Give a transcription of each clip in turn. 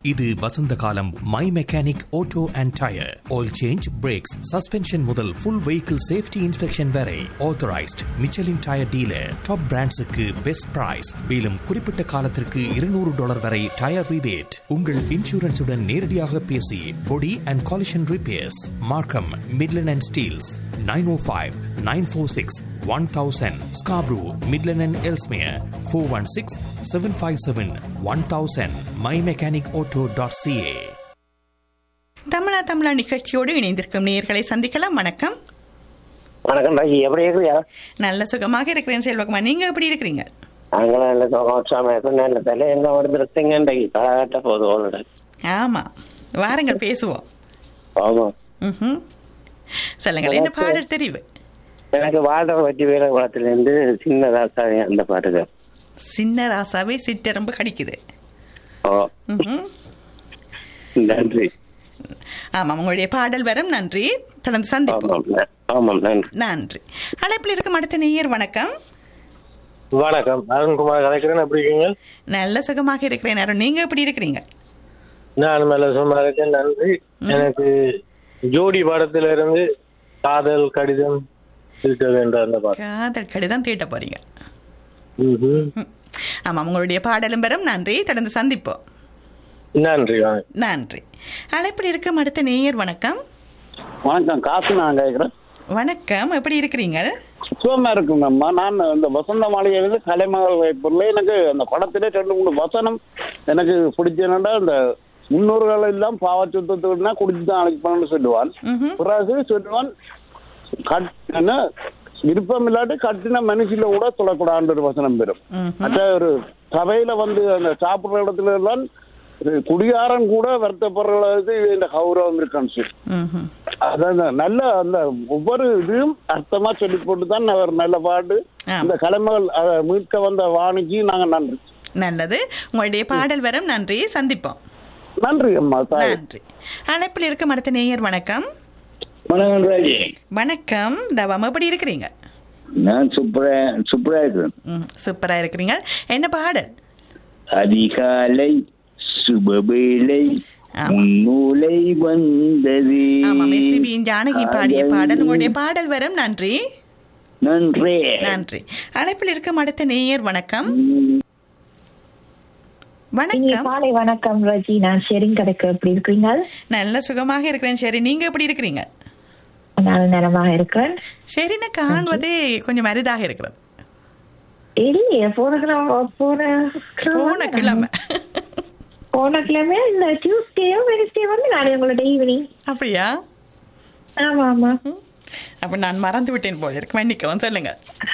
இது வசந்த காலம் my mechanic auto and tyre oil change brakes suspension முதல் ஃபுல் வெஹிக்கிள் சேஃப்டி இன்ஸ்பெக்ஷன் வரை authorised Michelin tyre dealer top பிராண்ட்ஸுக்கு பெஸ்ட் பிரைஸ் மேலும் குறிப்பிட்ட காலத்திற்கு இருநூறு டாலர் வரை டயர் ரிபேட் உங்கள் இன்சூரன்ஸுடன் நேரடியாக பேசி body and collision repairs Markham Midland and Steeles nine o five nine four six one thousand Scarborough Midland and Ellesmere four one six seven five seven one thousand my mechanic auto dot CA Tamizha Tamizha நிகழ்ச்சியோடு இணைந்திருக்கும் நேயர்களை சந்திக்கலாம் வணக்கம் வணக்கம் ராஜி எப்படி இருக்கிறியா நல்ல சுகமாக இருக்கிறேன் செல்வகுமார் நீங்க எப்படி இருக்கிறீங்க நாங்களும் நல்ல சுகோட்சமா இருக்கும் நல்ல தலை எங்க வந்துருக்கீங்க இன்றைக்கு காலகட்ட போகுது உங்களோட ஆமா வாருங்கள் பேசுவோம் ஆமா ம்ஹும். சொல்லுங்கள் என்ன பாடல் தெரிவு எனக்கு வாழ்ற வட்டி வீர குளத்திலிருந்து சின்னதா அந்த பாட்டுக்கு சின்ன ராசாவே சிற்றரம்பு கடிக்குது ஓ ம்ஹும். நன்றி ஆமாம் உங்களுடைய பாடல் வரும் நன்றி தொடர்ந்து சந்திப்போம் ஆமாம் ந- ஆமாம் நன்றி நன்றி அழைப்பில் இருக்கும் அடுத்த நேயர் வணக்கம் வணக்கம் அருண்குமார் கலைக்கிறேன் எப்படி இருக்கீங்க நல்ல சுகமாக இருக்கிறேன் அருண். நீங்க எப்படி இருக்கிறீங்க நான் நல்ல சும்மா இருக்கேன் நன்றி எனக்கு ஜோடி படத்துல இருந்து காதல் கடிதம் இருக்க வேண்டும் அந்த பாட்டு காதல் கடிதம் தீட்ட போறீங்க ம்ஹும். ம். ஆமாம் உங்களுடைய பாடலும் வரும் நன்றி தொடர்ந்து சந்திப்போம் நன்றி வணக்கம் நன்றி அழைப்பில் இருக்கும் அடுத்த நேயர் வணக்கம் வணக்கம் காசு நான் கேட்குறேன் வணக்கம் எப்படி இருக்கிறீங்க சுகமா இருக்குங்க அம்மா நான் இந்த வசந்த மாளிகையிலிருந்து கலைமகள் வைப்பொருள் எனக்கு அந்த படத்திலே ரெண்டு மூணு வசனம் எனக்கு பிடிச்சதுன்னா இந்த முன்னோர்கள் எல்லாம் பாவச்சுத்தத்துக்குன்னா குடிச்சு தான் அழைப்பான்னு சொல்லுவான் ம்ஹும். பிறகு சொல்லுவான் கட் என்ன விருப்பம் இல்லாட்டி கட்டின மனுஷில கூட தொடக்கூடாது ஒரு வசனம் பெறும் ம்ஹும். மற்ற ஒரு சபையில வந்து அந்த சாப்பிடுற இடத்துல எல்லாம் ஒரு குடியாரன் கூட வருத்தப்படுற அளவுக்கு இந்த கௌரவம் இருக்கான்னு சொல்லி ம்ஹும். அதான் நல்ல அந்த ஒவ்வொரு இதையும் அர்த்தமா சொல்லி போட்டு தான் அவர் நல்ல பாட்டு ஆம். இந்த கலைமகள் அதை மீட்க வந்த வாணிக்கு நாங்க நன்றி நல்லது உங்களுடைய பாடல் வரும் நன்றி சந்திப்போம் நன்றி அம்மா தாய் நன்றி அழைப்பில் இருக்கும் அடுத்த நேயர் வணக்கம் வணக்கம் ராஜி வணக்கம் தவம் எப்படி இருக்கிறீங்க நான் சூப்பரா சூப்பரா இருக்கிறேன் ம், சூப்பரா இருக்கிறீங்க என்ன பாடல் அதிகாலை சுபவேளை ஆமா. முன்னூலை வந்தது ஆமாம் எஸ்பிபி ஜானகி பாடிய பாடல் உங்களுடைய பாடல் வரும் நன்றி நன்றி நன்றி அழைப்பில் இருக்கும் அடுத்த நேயர் வணக்கம் இனிய வணக்கம் காலை வணக்கம் ரஜி நான் ஷெரிங் கடைக்கு எப்படி இருக்கிறீங்க நல்ல சுகமாக இருக்கிறேன் சரி நீங்க எப்படி இருக்கிறீங்க நான் நலமாக இருக்கிறேன் சரின்னு காண்பதே கொஞ்சம் அரிதாக இருக்கிறது இல்லையே போன கிழமை போன போன கிழமை போன கிழமை இந்த டியூஸ்டேயோ வெனஸ்டே வந்து நான் உங்களோட ஈவினிங் அப்படியா ஆமா ஆமா அப்ப நான் மறந்து விட்டேன் போல இருக்கு மன்னிக்கவும் சொல்லுங்க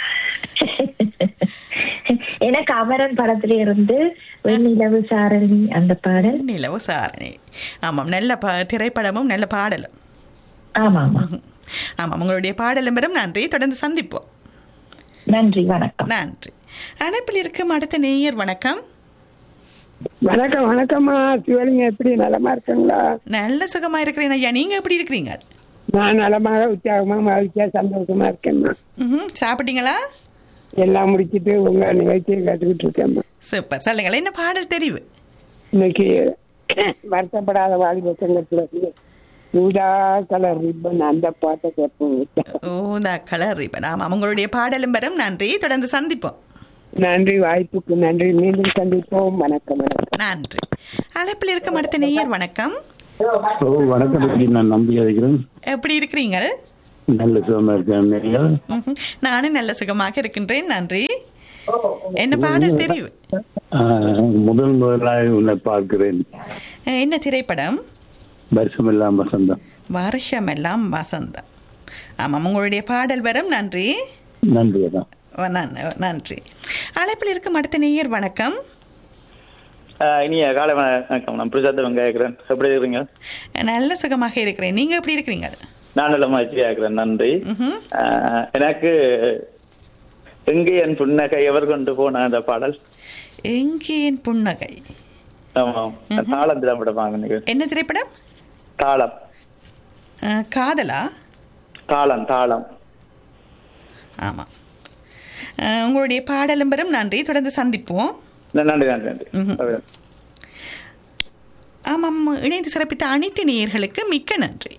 எனக்கு அமரன் படத்துல இருந்து வெண்ணிலவு சாரணி அந்த பாடல் நிலவு சாரணி ஆமாம் நல்ல ப திரைப்படமும் நல்ல பாடலும் ஆமா ஆமா ஆமாம் உங்களுடைய பாடலும் பெறும் நன்றி தொடர்ந்து சந்திப்போம் நன்றி வணக்கம் நன்றி அழைப்பில் இருக்கும் அடுத்த நேயர் வணக்கம் வணக்கம் வணக்கம்மா சிவலிங்க எப்படி நலமா இருக்கீங்களா நல்ல சுகமா இருக்கிறேன் ஐயா நீங்க எப்படி இருக்கிறீங்க நான் நலமாக உற்சாகமா மகிழ்ச்சியா சந்தோஷமா இருக்கேம்மா ம்ஹும். சாப்பிட்டீங்களா எல்லாம் முடிச்சிட்டு உங்க நிகழ்ச்சியை கேட்டுக்கிட்டு இருக்கேம்மா சூப்பர் சொல்லுங்களேன் என்ன பாடல் தெரிவு இன்னைக்கு வருத்தப்படாத வாலிப சங்கத்துல இருந்து ஊதா கலர் ரிப்பன் அந்த பாட்டை கேட்போம் ஓ இந்த கலர் ரிப்பன் ஆமாம் உங்களுடைய பாடலும் பெறும் நன்றி தொடர்ந்து சந்திப்போம் நன்றி வாய்ப்புக்கு நன்றி மீண்டும் சந்திப்போம் வணக்கம் வணக்கம் நன்றி அழைப்பில் இருக்கும் அடுத்த நேயர் வணக்கம் ஓ வணக்கம் ராஜி நான் நம்பி இருக்கிறேன் எப்படி இருக்கிறீங்க நல்ல சுகமா இருக்கேன் நீங்கள் ம்ஹும். நானும் நல்ல சுகமாக இருக்கின்றேன் நன்றி என்ன பாடல் தெரிவு ஆஹ், முதல் முதலாக உன்னை பார்க்கிறேன் அஹ், என்ன திரைப்படம் வருஷமெல்லாம் வசந்தம் வருஷமெல்லாம் வசந்தம் ஆமாம் உங்களுடைய பாடல் வரும் நன்றி நன்றி அதான் வ- நன்- நன்றி அழைப்பில் இருக்கும் அடுத்த நேயர் வணக்கம் ஆஹ் இனிய காலை வணக்கம் நான் பிரசாத் வெங்காயக்கிறேன் எப்படி இருக்கிறீங்க நல்ல சுகமாக இருக்கிறேன் நீங்க எப்படி இருக்கிறீங்க நான் நல்ல மகிழ்ச்சியா இருக்கிறேன் நன்றி ம்ஹும். ஆஹ் எனக்கு எங்கே என் புன்னகை எவர் கொண்டு போன அந்த பாடல் எங்கே என் புன்னகை ஆமாம் தாளம் திடப்படமாக நினைக்கிறேன் என்ன திரைப்படம் தாளம் அஹ், காதலா தாளம் தாளம் ஆமாம் அஹ், உங்களுடைய பாடலும் பெறும் நன்றி தொடர்ந்து சந்திப்போம் நன்றி நன்றி நன்றி ம்ஹும். ஆமாம் இணைந்து சிறப்பித்த அனைத்து நேயர்களுக்கு மிக்க நன்றி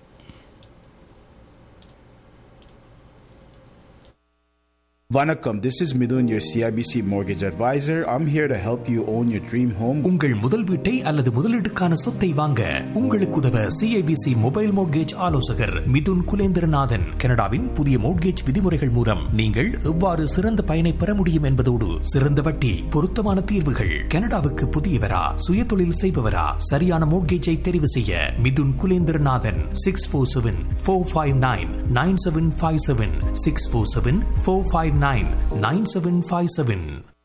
Vanakkam, this is Midun, your CIBC mortgage advisor. I'm here to help you own your dream home. உங்கள் முதல் வீட்டை அல்லது முதலீட்டுக்கான சொத்தை வாங்க உங்களுக்கு உதவ சிஐபிசி மொபைல் மோட்கேஜ் ஆலோசகர் மிதுன் குலேந்திரநாதன் கனடாவின் புதிய மோட்கேஜ் விதிமுறைகள் மூலம் நீங்கள் எவ்வாறு சிறந்த பயனை பெற முடியும் என்பதோடு சிறந்த வட்டி பொருத்தமான தீர்வுகள் கனடாவுக்கு புதியவரா சுயதொழில் செய்பவரா சரியான மோட்கேஜை தெரிவு செய்ய Mithun Kulendranathan six four seven four five nine nine seven five seven six four seven four five nine nine seven five seven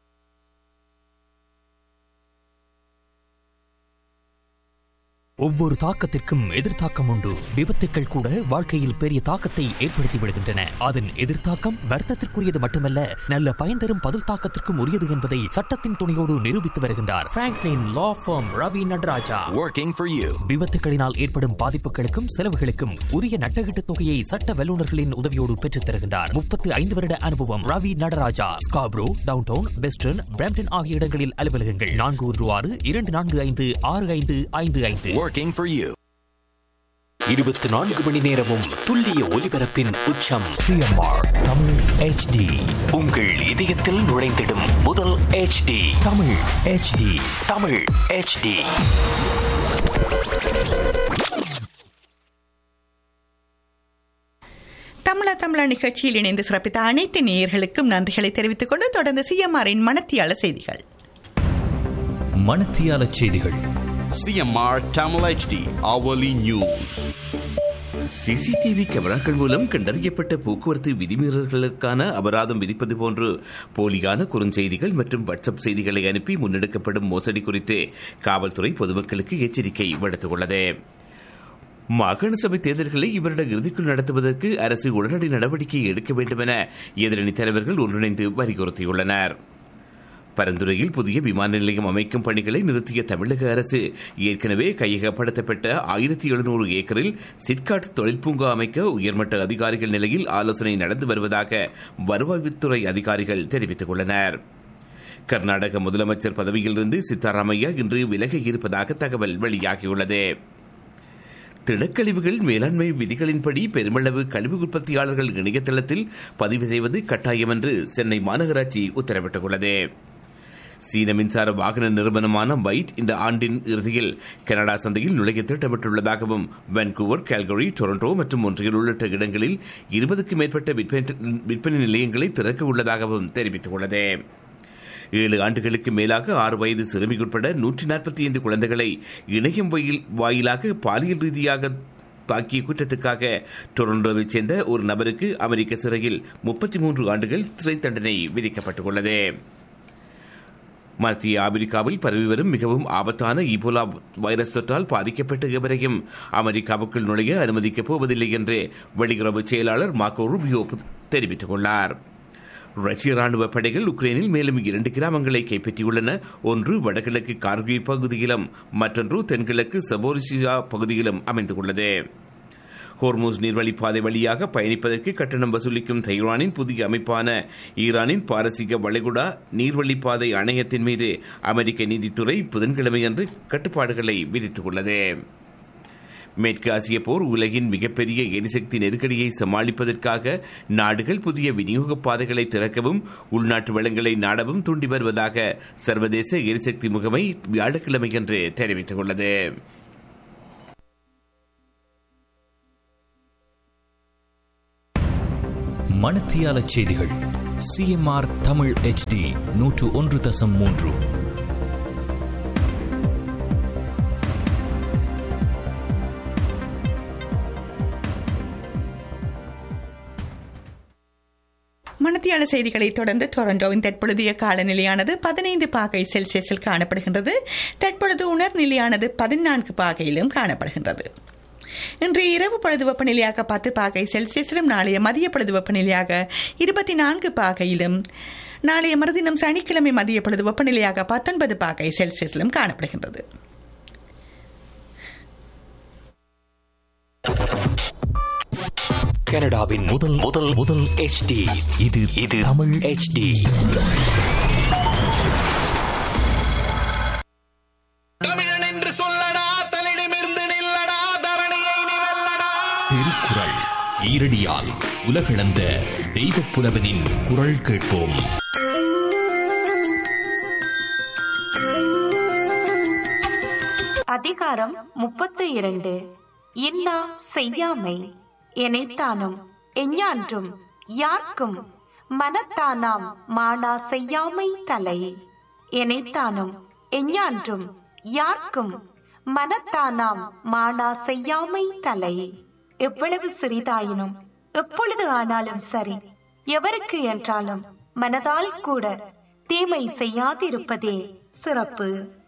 ஒவ்வொரு தாக்கத்திற்கும் எதிர்த்தாக்கம் உண்டு விபத்துக்கள் கூட வாழ்க்கையில் பெரிய தாக்கத்தை ஏற்படுத்தி விடுகின்றன அதன் எதிர்த்தாக்கம் வர்த்தத்திற்குரியது மட்டுமல்ல நல்ல பயன் தரும் பதில் தாக்கத்திற்கும் உரியது என்பதை சட்டத்தின் துணையோடு நிரூபித்து வருகின்றார் Franklin law firm Ravi Nataraja Working for you. விபத்துகளினால் ஏற்படும் பாதிப்புகளுக்கும் செலவுகளுக்கும் உரிய நட்டகீட்டு தொகையை சட்ட வல்லுநர்களின் உதவியோடு பெற்றுத் தருகின்றார் முப்பத்து ஐந்து வருட அனுபவம் Ravi Nataraja Scarborough downtown western Brampton ஆகிய இடங்களில் அலுவலகங்கள் நான்கு ஒன்று ஆறு இரண்டு நான்கு ஐந்து ஆறு ஐந்து ஐந்து ஐந்து Working for you. இருபத்தி நான்கு மணி நேரமும் துல்லிய ஒலிபரப்பின் உச்சம் சிஎம்ஆர் தமிழ் ஹெச்டி உங்கள் இதயத்தில் நுழைந்திடும் முதல் HD Tamil HD Tamil HD Tamizha Tamizha நிகழ்ச்சியில் இணைந்து சிறப்பித்த அனைத்து நேயர்களுக்கும் நன்றிகளை தெரிவித்துக் கொண்டு தொடர்ந்து சிஎம்ஆரின் மனத்தியாள செய்திகள் மணத்தியால செய்திகள் CMR Tamil HD hourly news CCTV கேமராக்கள் மூலம் கண்டறியப்பட்ட போக்குவரத்து விதிமீறல்களுக்கான அபராதம் விதிப்பது போன்று போலியான குறுஞ்செய்திகள் மற்றும் வாட்ஸ்அப் செய்திகளை அனுப்பி முன்னெடுக்கப்படும் மோசடி குறித்து காவல்துறை பொதுமக்களுக்கு எச்சரிக்கை விடுத்துள்ளது மாகாண சபை தேர்தல்களை இவருட இறுதிக்குள் நடத்துவதற்கு அரசு உடனடி நடவடிக்கை எடுக்க வேண்டும் என எதிரணி தலைவர்கள் ஒன்றிணைந்து வலியுறுத்தியுள்ளனர் பரந்துரையில் புதிய விமான நிலையம் அமைக்கும் பணிகளை நிறுத்திய தமிழக அரசு ஏற்கனவே கையகப்படுத்தப்பட்ட ஆயிரத்தி எழுநூறு ஏக்கரில் சிட்காட் தொழில் பூங்கா அமைக்க உயர்மட்ட அதிகாரிகள் நிலையில் ஆலோசனை நடந்து வருவதாக வருவாய்த்துறை அதிகாரிகள் தெரிவித்துள்ளனர் கர்நாடக முதலமைச்சர் பதவியிலிருந்து சித்தாராமையா இன்று விலக இருப்பதாக தகவல் வெளியாகியுள்ளது திடக்கழிவுகள் மேலாண்மை விதிகளின்படி பெருமளவு கழிவு உற்பத்தியாளர்கள் இணையதளத்தில் பதிவு செய்வது கட்டாயம் என்று சென்னை மாநகராட்சி உத்தரவிட்டுள்ளது சீன மின்சார வாகன நிறுவனமான வைட் இந்த ஆண்டின் இறுதியில் கனடா சந்தையில் நுழைய திட்டமிட்டுள்ளதாகவும் வான்கூவர் கால்கரி டொரண்டோ மற்றும் ஒன்றியல் உள்ளிட்ட இடங்களில் இருபதுக்கும் மேற்பட்ட விற்பனை விற்பனை நிலையங்களை திறக்க உள்ளதாகவும் தெரிவித்துள்ளது ஏழு ஆண்டுகளுக்கு மேலாக ஆறு வயது சிறுமி உட்பட நூற்றி நாற்பத்தி ஐந்து குழந்தைகளை இணையம் வயில் வாயிலாக பாலியல் ரீதியாக தாக்கிய குற்றத்துக்காக டொரண்டோவைச் சேர்ந்த ஒரு நபருக்கு அமெரிக்க சிறையில் முப்பத்தி மூன்று ஆண்டுகள் சிறை தண்டனை விதிக்கப்பட்டுள்ளது மத்திய ஆப்பிரிக்காவில் பரவி வரும் மிகவும் ஆபத்தான ஈபோலா வைரஸ் தொற்றால் பாதிக்கப்பட்ட எவரையும் அமெரிக்காவுக்குள் நுழைய அனுமதிக்கப் போவதில்லை என்று வெளியுறவு செயலாளர் மார்க்கோ ரூபியோ தெரிவித்துள்ளார் ரஷ்ய ராணுவ படைகள் உக்ரைனில் மேலும் இரண்டு கிராமங்களை கைப்பற்றியுள்ளன ஒன்று வடகிழக்கு கார்கி பகுதியிலும் மற்றொன்று தென்கிழக்கு சபோரிசியா பகுதியிலும் அமைந்துள்ளது ஹோர்மூஸ் நீர்வழிப்பாதை வழியாக பயணிப்பதற்கு கட்டணம் வசூலிக்கும் தைவானின் புதிய அமைப்பான ஈரானின் பாரசீக வளைகுடா நீர்வழிப்பாதை ஆணையத்தின் மீது அமெரிக்க நீதித்துறை புதன்கிழமையன்று கட்டுப்பாடுகளை விதித்துள்ளது மேற்கு ஆசிய போர் உலகின் மிகப்பெரிய எரிசக்தி நெருக்கடியை சமாளிப்பதற்காக நாடுகள் புதிய விநியோக பாதைகளை திறக்கவும் உள்நாட்டு வளங்களை நாடவும் தூண்டி வருவதாக சர்வதேச எரிசக்தி முகமை வியாழக்கிழமையன்று தெரிவித்துள்ளது மணத்தியால செய்திகள் சிஎம்ஆர் தமிழ் ஹெச்டி நூற்று ஒன்று தசம் மூன்று மணத்தியாள செய்திகளை தொடர்ந்து டொரண்டோவின் தற்பொழுதைய காலநிலையானது பதினைந்து பாகை செல்சியஸில் காணப்படுகின்றது தற்பொழுது உணர்நிலையானது பதினான்கு பாகையிலும் காணப்படுகின்றது இன்றைய இரவு பொழுது வெப்பநிலையாக பத்து பாகை செல்சியஸிலும் நாளைய மதிய பொழுது வெப்பநிலையாக இருபத்தி நான்கு பாகையிலும் நாளைய மறுதினம் சனிக்கிழமை மதிய பொழுது வெப்பநிலையாக பத்தொன்பது பாகை செல்சியஸிலும் காணப்படுகின்றது கனடாவின் முதல் முதல் முதல் ஹெச்டி இது இது தமிழ் ஹெச்டி தமிழன் என்று சொல்லடா தலை ஈரடியால் உலகளந்த தெய்வப் புலவனின் குரல் கேட்போம் அதிகாரம் முப்பத்து இரண்டு இன்னா செய்யாமை எனைத்தானும் எஞ்ஞான்றும் யார்க்கும் மனத்தானாம் மானா செய்யாமை தலை எனைத்தானும் எஞ்ஞான்றும் யார்க்கும் மனத்தானாம் மானா செய்யாமை தலை எவ்வளவு சிறிதாயினும் எப்பொழுது ஆனாலும் சரி எவருக்கு என்றாலும் மனதால் கூட தீமை செய்யாதிருப்பதே சிறப்பு